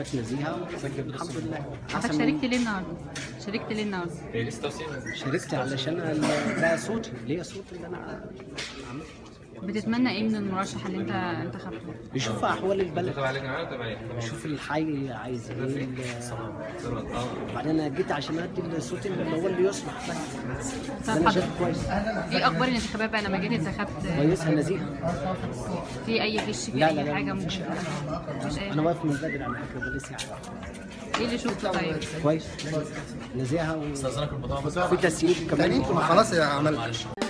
انتخابات نزيهه الحمد لله حضرتك أحسن شاركت من- ليه النهارده؟ شاركت ليه النهارده؟ شاركت علشان ال- ده صوتي ليا صوت اللي انا عملته بتتمنى ايه من المرشح اللي انت انتخبته؟ يشوف احوال البلد يشوف الحي عايز ايه ال- وبعدين انا جيت عشان ادي الصوت اللي هو اللي يصلح بس ده طب انا شايف حضرتك كويس ايه اخبار الانتخابات بقى لما جيت انتخبت كويسه نزيهه في اي غش في لا لا اي لا حاجه مفيش ممكن مفيش اي انا حاجه واقف من بدري على فكره ده لسه يعني. ايه اللي شفته طيب؟ كويس نزيهه و... في تسيير كمان خلاص يا عمل